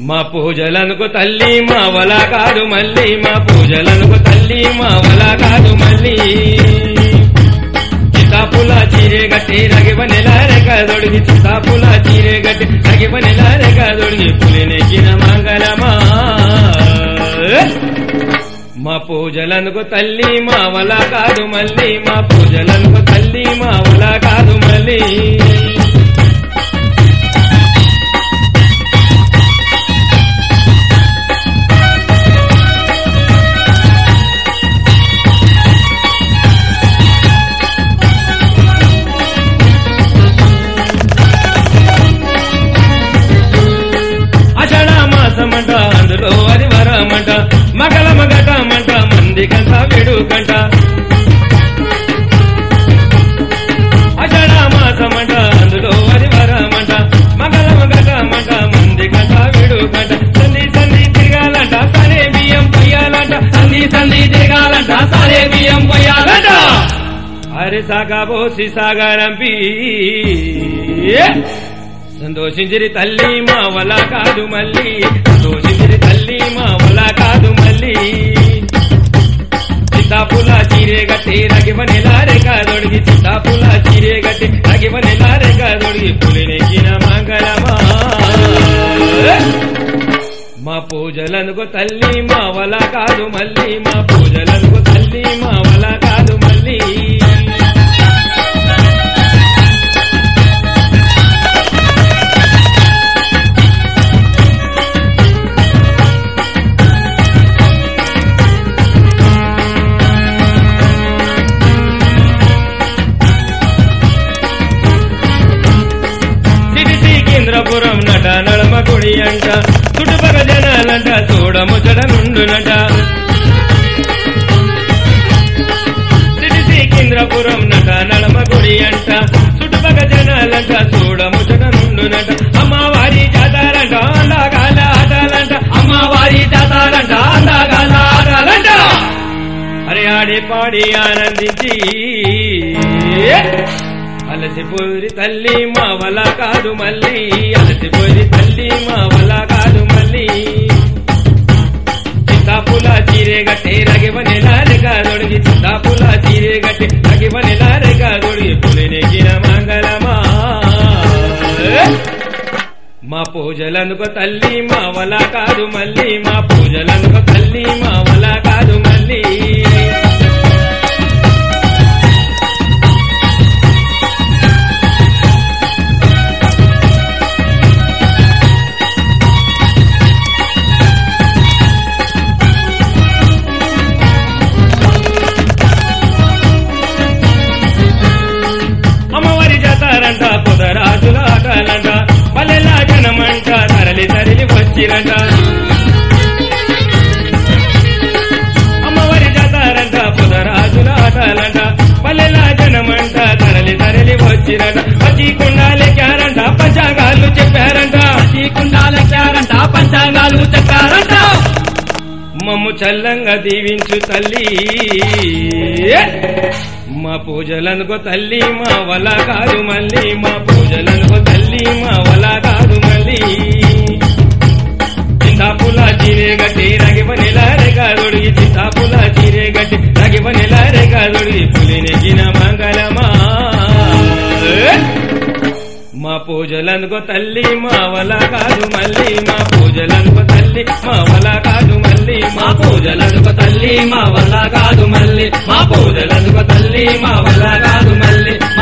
మా పూజలనుకు తల్లి మా వల కాదు మళ్ళీ మా పూజలనుకు తల్లి మా వల కాదు మళ్ళీ చిత్తాపుల చీరే గట్టి రగివ నెలారెక దొడిగి చిత్తాపుల చీరే గట్టి రగివ నెలారెక దొడిగి పులినెక్కిన మంగళమా మా పూజలనుకు తల్లి మా వల కాదు మళ్ళీ మా పూజలనుకు తల్లి మా వల కాదు మళ్ళీ అషాఢ మాసమంట అందులో అది వరమంట మగల మగటమంట మంది కంట వేడుకంట అషాఢ మాసమంట అందులో అది వరమంట మగల మగటమంట మంది కంట వేడుకంట సంధి సంధి తిరగాలంట సరే బియ్యం పొయ్యాలంట సంధి సంధి తిరగాలంట సరే బియ్యం పొయ్యాలంట అరే సాగా పోసి సాగారంపి సంతోషించిరి తల్లి మా వల కాదు మళ్ళీ సంతోషించిరి తల్లి మా వల కాదు మళ్ళీ చిత్తాపుల చీరే గట్టి రగివ నెలారే కాదొడిగి చిత్తాపుల చీరే గట్టి రగివ నెలారే కాదొడిగి పులినెక్కిన మంగళమా మా పూజలనుకు తల్లి మా వల కాదు మళ్ళీ మా పూజలనుకు తల్లి మా వల కాదు మళ్ళీ సిరిసి కేంద్రపురం నట నడమ గుడి అంట చుట్టుపక్క జనాలంట చూడముచ్చట నుండునట సిరిసి కేంద్రపురం నట నడమ గుడి అంట చుట్టుపక్క జనాలంట చూడముచ్చట నుండునట అమ్మవారి జాతారంట అందాగాల ఆటాలంట అమ్మవారి జాతారంట అందాగాల ఆటాలంట అరే ఆడి పాడి ఆనందించి అలసిపోయి తల్లి మా వల కాదు మళ్ళీ అలసిపోయి తల్లి మా వల కాదు మళ్ళీ చిత్తాపుల చీరే గట్టి రగివ నెలారెగా దొడిగి చిత్తాపుల చీరే గట్టి రగివ నెలారెగా దొడిగి పులినెగిన మంగళమా మా పూజలనుకో తల్లి మా వల కాదు మళ్ళీ మా పూజలనుకో తల్లి మా వల కాదు మళ్ళీ అమ్మవారి జాతారంట పొదరాజుల ఆటలంట పల్లెలా జనమంట తరలి తరలి వచ్చిరంట అమ్మవారి జాతారంట పొదరాజుల ఆటలంట పల్లెలా జనమంట తరలి తరలి వచ్చిరంట వచ్చి కుండాలెక్కారంట పంచాంగాలు చెప్పారంట ఈ కుండాలెక్కారంట పంచాంగాలు చెప్పారంట మమ్ము చల్లంగా దీవించు తల్లి మా పూజలనుకో తల్లి మా వల కాదు మళ్ళీ మా పూజలనుకో తల్లి మా వల కాదు మళ్ళీ చింతాపుల చీరే గట్టి రగివ నెలారే కాదొడిగి చింతాపుల చీరే గట్టి రగివ నెలారే కాదొడిగి పులినెగిన మంగళమా మా పూజలనుకో తల్లి మా వల కాదు మళ్ళీ మా పూజలనుకో తల్లి మా వల కాదు మళ్ళీ మా పూజలనుక తల్లి మా వల్ల కాదు మళ్ళీ మా పూజలనుక తల్లి మా వల్ల కాదు మళ్ళీ